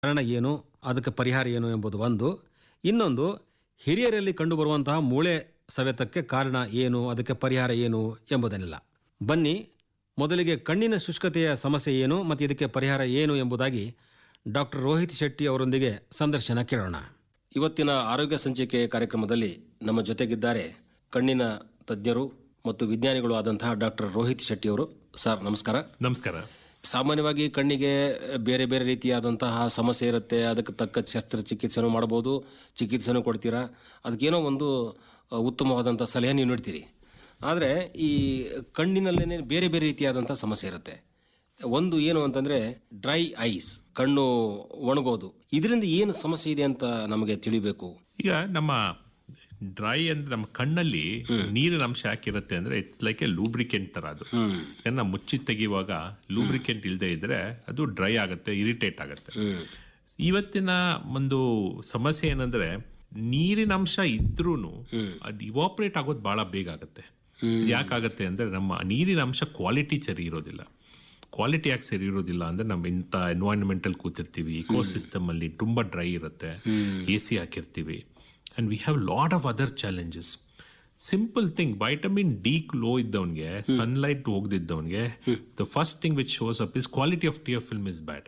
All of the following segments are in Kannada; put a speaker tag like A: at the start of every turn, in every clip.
A: ಕಾರಣ ಏನು ಅದಕ್ಕೆ ಪರಿಹಾರ ಏನು ಎಂಬುದು ಒಂದು ಇನ್ನೊಂದು ಹಿರಿಯರಲ್ಲಿ ಕಂಡುಬರುವಂತಹ ಮೂಳೆ ಸವೆತಕ್ಕೆ ಕಾರಣ ಏನು ಅದಕ್ಕೆ ಪರಿಹಾರ ಏನು ಎಂಬುದನ್ನೆಲ್ಲ ಬನ್ನಿ ಮೊದಲಿಗೆ ಕಣ್ಣಿನ ಶುಷ್ಕತೆಯ ಸಮಸ್ಯೆ ಏನು ಮತ್ತು ಇದಕ್ಕೆ ಪರಿಹಾರ ಏನು ಎಂಬುದಾಗಿ ಡಾಕ್ಟರ್ ರೋಹಿತ್ ಶೆಟ್ಟಿ ಅವರೊಂದಿಗೆ ಸಂದರ್ಶನ ಕೇಳೋಣ ಇವತ್ತಿನ ಆರೋಗ್ಯ ಸಂಚಿಕೆ ಕಾರ್ಯಕ್ರಮದಲ್ಲಿ ನಮ್ಮ ಜೊತೆಗಿದ್ದಾರೆ ಕಣ್ಣಿನ ತಜ್ಞರು ಮತ್ತು ವಿಜ್ಞಾನಿಗಳು ಆದಂತಹ ಡಾಕ್ಟರ್ ರೋಹಿತ್ ಶೆಟ್ಟಿ ಅವರು ಸರ್ ನಮಸ್ಕಾರ
B: ನಮಸ್ಕಾರ
A: ಸಾಮಾನ್ಯವಾಗಿ ಕಣ್ಣಿಗೆ ಬೇರೆ ಬೇರೆ ರೀತಿಯಾದಂತಹ ಸಮಸ್ಯೆ ಇರುತ್ತೆ ಅದಕ್ಕೆ ತಕ್ಕ ಶಸ್ತ್ರಚಿಕಿತ್ಸೆನೂ ಮಾಡ್ಬೋದು ಚಿಕಿತ್ಸೆನೂ ಕೊಡ್ತೀರಾ ಅದಕ್ಕೇನೋ ಒಂದು ಅ, ಉತ್ತಮವಾದಂಥ ಸಲಹೆ ನೀವು ನೀಡ್ತೀರಿ ಆದರೆ ಈ ಕಣ್ಣಿನಲ್ಲೇ ಬೇರೆ ಬೇರೆ ರೀತಿಯಾದಂಥ ಸಮಸ್ಯೆ ಇರುತ್ತೆ ಒಂದು ಏನು ಅಂತಂದರೆ ಡ್ರೈ ಐಸ್ ಕಣ್ಣು ಒಣಗೋದು ಇದರಿಂದ ಏನು ಸಮಸ್ಯೆ ಇದೆ ಅಂತ ನಮಗೆ ತಿಳಿಬೇಕು
B: ಈಗ ನಮ್ಮ ಡ್ರೈ ಅಂದ್ರೆ ನಮ್ಮ ಕಣ್ಣಲ್ಲಿ ನೀರಿನ ಅಂಶ ಯಾಕಿರುತ್ತೆ ಅಂದ್ರೆ ಇಟ್ಸ್ ಲೈಕ್ ಎ ಲೂಬ್ರಿಕೆಂಟ್ ತರ ಅದು ಯಾಕಂದ್ರೆ ಮುಚ್ಚಿ ತೆಗೆಯುವಾಗ ಲೂಬ್ರಿಕೆಂಟ್ ಇಲ್ಲದೆ ಇದ್ರೆ ಅದು ಡ್ರೈ ಆಗುತ್ತೆ ಇರಿಟೇಟ್ ಆಗುತ್ತೆ ಇವತ್ತಿನ ಒಂದು ಸಮಸ್ಯೆ ಏನಂದ್ರೆ ನೀರಿನ ಅಂಶ ಇದ್ರೂನು ಅದು ಇವಾಪರೇಟ್ ಆಗೋದು ಬಹಳ ಬೇಗ ಆಗುತ್ತೆ ಯಾಕಾಗತ್ತೆ ಅಂದ್ರೆ ನಮ್ಮ ನೀರಿನ ಅಂಶ ಕ್ವಾಲಿಟಿ ಸರಿ ಇರೋದಿಲ್ಲ ಕ್ವಾಲಿಟಿ ಯಾಕೆ ಸರಿ ಇರೋದಿಲ್ಲ ಅಂದ್ರೆ ನಮ್ಮ ಇಂಥ ಎನ್ವೈರನ್ಮೆಂಟಲ್ ಕೂತಿರ್ತೀವಿ ಇಕೋ ಸಿಸ್ಟಮ್ ಅಲ್ಲಿ ತುಂಬಾ ಡ್ರೈ ಇರುತ್ತೆ ಎ ಸಿ ಹಾಕಿರ್ತೀವಿ and we have lot of other challenges simple thing vitamin D low ಇದ್ದವನ್ಗೆ ಸನ್ಲೈಟ್ ಹೋಗದಿದ್ದವನ್ಗೆ the first thing which shows up is quality of tear film is bad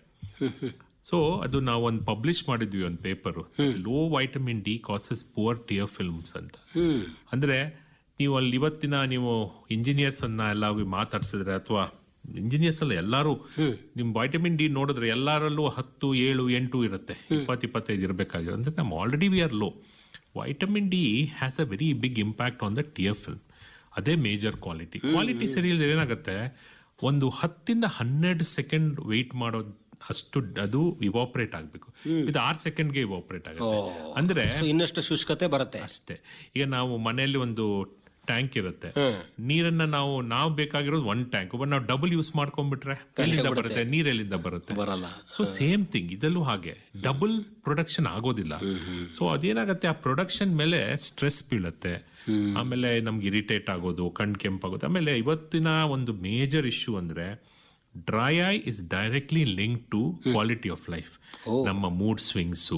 B: so ಅದು ನಾವು ಒಂದು ಪಬ್ಲಿಷ್ ಮಾಡಿದ್ವಿ ಒಂದು paper low vitamin D causes poor tear films ಅಂತ ಅಂದ್ರೆ ನೀವು ಅಲ್ಲಿ ಇವತ್ತಿನ ನೀವು ಇಂಜಿನಿಯರ್ಸ್ ಅನ್ನ ಎಲ್ಲ ಹೋಗಿ ಮಾತಾಡ್ಸಿದ್ರೆ ಅಥವಾ ಇಂಜಿನಿಯರ್ಸ್ ಅಲ್ಲ ಎಲ್ಲಾರು ನಿಮ್ ವೈಟಮಿನ್ ಡಿ ನೋಡಿದ್ರೆ ಎಲ್ಲರಲ್ಲೂ ಹತ್ತು ಏಳು ಎಂಟು ಇರುತ್ತೆ ಇಪ್ಪತ್ತು ಇಪ್ಪತ್ತೈದು ಇರಬೇಕಾಗಿರೋ ಅಂದ್ರೆ ನಮ್ಮ already we are low vitamin D has a very big impact on the tear film ಅದೇ ಮೇಜರ್ ಕ್ವಾಲಿಟಿ ಕ್ವಾಲಿಟಿ ಸರಿ ಇಲ್ಲದೆ ಏನಾಗುತ್ತೆ ಒಂದು ಹತ್ತಿಂದ ಹನ್ನೆರಡು ಸೆಕೆಂಡ್ ವೆಯ್ಟ್ ಮಾಡೋದು ಅಷ್ಟು ಅದು ಇವಾಪರೇಟ್ ಆಗಬೇಕು ಇದು ಆರು ಸೆಕೆಂಡ್ಗೆ ಇವಾಪರೇಟ್ ಆಗುತ್ತೆ ಅಂದ್ರೆ
A: ಸೊ ಇನ್ನಷ್ಟು ಶುಷ್ಕತೆ ಬರುತ್ತೆ
B: ಅಷ್ಟೇ ಈಗ ನಾವು ಮನೆಯಲ್ಲಿ ಒಂದು ಟ್ಯಾಂಕ್ ಇರುತ್ತೆ ನೀರನ್ನ ನಾವು ನಾವು ಬೇಕಾಗಿರೋದು ಒನ್ ಟ್ಯಾಂಕ್ ಬಟ್ ನಾವು ಡಬಲ್ ಯೂಸ್ ಮಾಡ್ಕೊಂಡ್ಬಿಟ್ರೆ ಎಲ್ಲಿಂದ ಬರುತ್ತೆ ನೀರ್ ಎಲ್ಲಿಂದ ಬರುತ್ತೆ
A: ಬರಲ್ಲ
B: ಸೊ ಸೇಮ್ ಥಿಂಗ್ ಇದಲ್ಲೂ ಹಾಗೆ ಡಬಲ್ ಪ್ರೊಡಕ್ಷನ್ ಆಗೋದಿಲ್ಲ ಸೊ ಅದೇನಾಗತ್ತೆ ಆ ಪ್ರೊಡಕ್ಷನ್ ಮೇಲೆ ಸ್ಟ್ರೆಸ್ ಬೀಳುತ್ತೆ ಆಮೇಲೆ ನಮ್ಗೆ ಇರಿಟೇಟ್ ಆಗೋದು ಕಣ್ ಕೆಂಪಾಗೋದು ಆಮೇಲೆ ಇವತ್ತಿನ ಒಂದು ಮೇಜರ್ ಇಶ್ಯೂ ಅಂದ್ರೆ dry eye is directly link to quality of life ನಮ್ಮ mood swings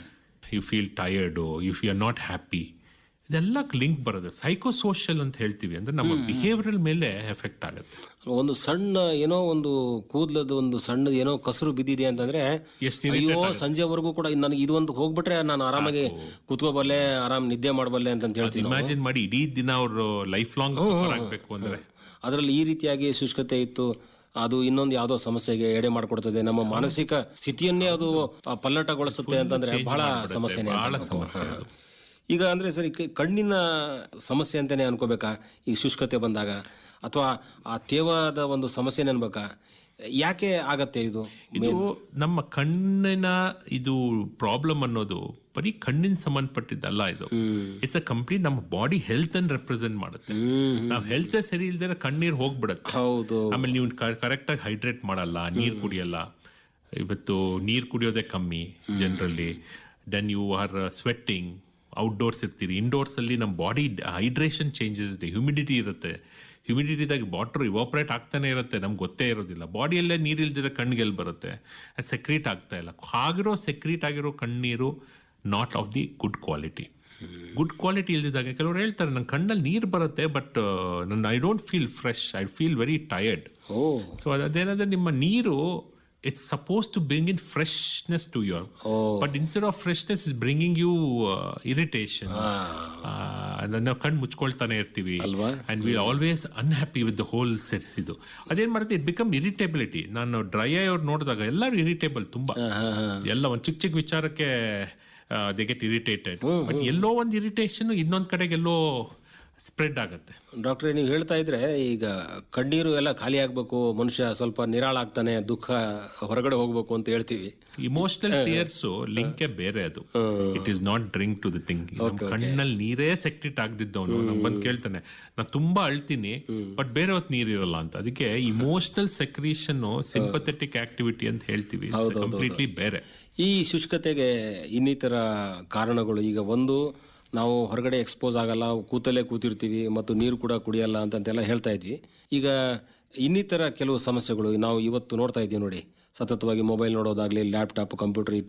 B: you feel tired if you are not happy ಇದೆಲ್ಲ ಲಿಂಕ್ ಬರುತ್ತೆ ಸೈಕೋಸೋಷಿಯಲ್ ಅಂತ ಹೇಳ್ತೀವಿ ಅಂದ್ರೆ ನಮ್ಮ ಬಿಹೇವಿಯರ್ ಮೇಲೆ ಎಫೆಕ್ಟ್ ಆಗುತ್ತೆ
A: ಒಂದು ಸಣ್ಣ ಏನೋ ಒಂದು ಕೂದಲದ ಒಂದು ಸಣ್ಣ ಏನೋ ಕಸರು ಬಿದ್ದಿದೆ ಅಂತಂದ್ರೆ
B: ಎಷ್ಟು
A: ಅಯ್ಯೋ ಸಂಜೆವರೆಗೂ ಕೂಡ ನನಗೆ ಇದು ಒಂದು ಹೋಗ್ಬಿಟ್ರೆ ನಾನು ಆರಾಮಾಗಿ ಕೂತ್ಕೋಬಲ್ಲೆ ಆರಾಮ್ ನಿದ್ದೆ ಮಾಡಬಲ್ಲೆ ಅಂತ ಹೇಳ್ತೀನಿ
B: ಇಮ್ಯಾಜಿನ್ ಮಾಡಿ ಇಡೀ ದಿನ ಅವರು ಲೈಫ್ ಲಾಂಗ್ ಸಫರ್ ಆಗ್ಬೇಕು ಅಂದ್ರೆ
A: ಅದರಲ್ಲಿ ಈ ರೀತಿಯಾಗಿ ಶುಷ್ಕತೆ ಇತ್ತು ಅದು ಇನ್ನೊಂದು ಯಾವುದೋ ಸಮಸ್ಯೆಗೆ ಎಡೆ ಮಾಡಿಕೊಡ್ತದೆ ನಮ್ಮ ಮಾನಸಿಕ ಸ್ಥಿತಿಯನ್ನೇ ಅದು ಆ, ಪಲ್ಲಟಗೊಳಿಸುತ್ತೆ ಅಂತಂದ್ರೆ ಬಹಳ ಸಮಸ್ಯೆನೇ ಅಂತ
B: ಬಹಳ
A: ಅನ್ಕೋಬಹುದು.
B: ಸಮಸ್ಯೆ ಅದು.
A: ಈಗ ಅಂದ್ರೆ ಸರಿ ಕ- ಕಣ್ಣಿನ ಸಮಸ್ಯೆ ಅಂತಾನೆ ಅನ್ಕೋಬೇಕಾ ಈ ಶುಷ್ಕತೆ ಬಂದಾಗ ಅಥವಾ ಆ ತೇವಾದ ಒಂದು ಸಮಸ್ಯೆ ಅನ್ಬೇಕಾ ಯಾಕೆ ಆಗತ್ತೆ ಇದು
B: ಇದು ನಮ್ಮ ಕಣ್ಣಿನ ಇದು ಪ್ರಾಬ್ಲಮ್ ಅನ್ನೋದು ಬರೀ ಕಣ್ಣಿನ ಸಂಬಂಧಪಟ್ಟಿದ್ದಲ್ಲ ಇದು ಇಟ್ಸ್ ಅ ಕಂಪ್ಲೀಟ್ ನಮ್ಮ ಬಾಡಿ ಹೆಲ್ತ್ ಅನ್ನು ರೆಪ್ರೆಸೆಂಟ್ ಮಾಡುತ್ತೆ ನಾವು ಹೆಲ್ತ್ ಸರಿ ಇಲ್ದಿರ ಕಣ್ಣೀರ್ ಹೋಗ್ಬಿಡುತ್ತೆ
A: ಹೌದು
B: ಆಮೇಲೆ ನೀವು ಕರೆಕ್ಟ್ ಆಗಿ ಹೈಡ್ರೇಟ್ ಮಾಡಲ್ಲ ನೀರ್ ಕುಡಿಯಲ್ಲ ಇವತ್ತು ನೀರ್ ಕುಡಿಯೋದೇ ಕಮ್ಮಿ generally then you are sweating outdoors ಇರ್ತೀರಿ ಇಂಡೋರ್ಸ್ ಅಲ್ಲಿ ನಮ್ಮ ಬಾಡಿ ಹೈಡ್ರೇಷನ್ ಚೇಂಜಸ್ ಇದೆ ಹ್ಯುಮಿಡಿಟಿ ಇರುತ್ತೆ ಹ್ಯುಮಿಡಿಟಿದಾಗ ವಾಟರ್ ಇವಾಪರೇಟ್ ಆಗ್ತಾನೆ ಇರುತ್ತೆ ನಮ್ಗೆ ಗೊತ್ತೇ ಇರೋದಿಲ್ಲ ಬಾಡಿಯಲ್ಲೇ ನೀರಿಲ್ದಿರ ಕಣ್ಣಿಗೆಲ್ಲಿ ಬರುತ್ತೆ ಸೆಕ್ರೀಟ್ ಆಗ್ತಾ ಇಲ್ಲ ಆಗಿರೋ ಸೆಕ್ರೀಟ್ ಆಗಿರೋ ಕಣ್ಣೀರು not of the good quality good quality ಇಲ್ದಿದ್ದಾಗ ಕೆಲವರು ಹೇಳ್ತಾರೆ ನನ್ನ ಕಣ್ಣಲ್ಲಿ ನೀರು ಬರುತ್ತೆ ಬಟ್ ನನ್ನ I don't feel fresh I feel very tired
A: oh
B: so ಅದೇನಂದ್ರೆ ನಿಮ್ಮ ನೀರು it's suppose to bring in freshness to your but instead of freshness is bringing you irritation ನಾವು ಕಣ್ಣು ಮುಚ್ಕೊಳ್ತಾನೆ ಇರ್ತೀವಿ
A: ಅಲ್ವಾ?
B: And we always unhappy with the whole set ಇದು ಅದೇನ್ ಮಾಡುತ್ತೆ ಇಟ್ ಬಿಕಮ್ ಇರಿಟೇಬಿಲಿಟಿ ನಾನು ಡ್ರೈ ಐ ಅವ್ರು ನೋಡಿದಾಗ ಎಲ್ಲರೂ ಇರಿಟೇಬಲ್ ತುಂಬಾ ಎಲ್ಲ ಒಂದು ಚಿಕ್ಕ ಚಿಕ್ಕ ವಿಚಾರಕ್ಕೆ ದೇ ಗೆಟ್ ಇರಿಟೇಟೆಡ್ ಬಟ್ ಎಲ್ಲೋ ಒಂದು ಇರಿಟೇಷನ್ ಇನ್ನೊಂದ್ ಕಡೆಗೆ ಎಲ್ಲೋ ಸ್ಪ್ರೆಡ್ ಆಗುತ್ತೆ
A: ಡಾಕ್ಟ್ರೆ ನೀವು ಹೇಳ್ತಾ ಇದ್ರೆ ಈಗ ಕಣ್ಣೀರು ಎಲ್ಲ ಖಾಲಿ ಆಗ್ಬೇಕು ಮನುಷ್ಯ ಸ್ವಲ್ಪ ನಿರಾಳಾಗ್ತಾನೆ ದುಃಖ ಹೊರಗಡೆ ಹೋಗ್ಬೇಕು ಅಂತ ಹೇಳ್ತೀವಿ
B: ಇಮೋಷನಲ್ ಟಿಯರ್ಸ್ ಲಿಂಕೇ ಬೇರೆ ಅದು it is not drink to the thing ಕಣ್ಣಲ್ಲಿ ನೀರೇ ಸೆಕ್ಟಿಟ್ ಆಗ್ದಿದ್ದವನು ನಂಗೆ ಬಂದು ಕೇಳ್ತಾನೆ ನಾನು ತುಂಬಾ ಅಳ್ತೀನಿ ಬಟ್ ಬೇರೆ ಹೊತ್ತು ನೀರಿರಲ್ಲ ಅಂತ ಅದಕ್ಕೆ ಇಮೋಷನಲ್ ಸೆಕ್ರೀಷನ್ ಸಿಂಪಥೆಟಿಕ್ ಆಕ್ಟಿವಿಟಿ ಅಂತ ಹೇಳ್ತೀವಿ ಕಂಪ್ಲೀಟ್ಲಿ ಬೇರೆ
A: ಈ ಶುಷ್ಕತೆಗೆ ಇನ್ನಿತರ ಕಾರಣಗಳು ಈಗ ಒಂದು ನಾವು ಹೊರಗಡೆ ಎಕ್ಸ್ಪೋಸ್ ಆಗಲ್ಲ ಕೂತಲ್ಲೇ ಕೂತಿರ್ತೀವಿ ಮತ್ತು ನೀರು ಕೂಡ ಕುಡಿಯಲ್ಲ ಅಂತಂತೆಲ್ಲ ಹೇಳ್ತಾ ಇದ್ವಿ ಈಗ ಇನ್ನಿತರ ಕೆಲವು ಸಮಸ್ಯೆಗಳು ನಾವು ಇವತ್ತು ನೋಡ್ತಾ ಇದ್ದೀವಿ ನೋಡಿ ಸತತವಾಗಿ ಮೊಬೈಲ್ ನೋಡೋದಾಗ್ಲಿ ಲ್ಯಾಪ್ಟಾಪ್ ಕಂಪ್ಯೂಟರ್ ಇತ್ಯಾದಿ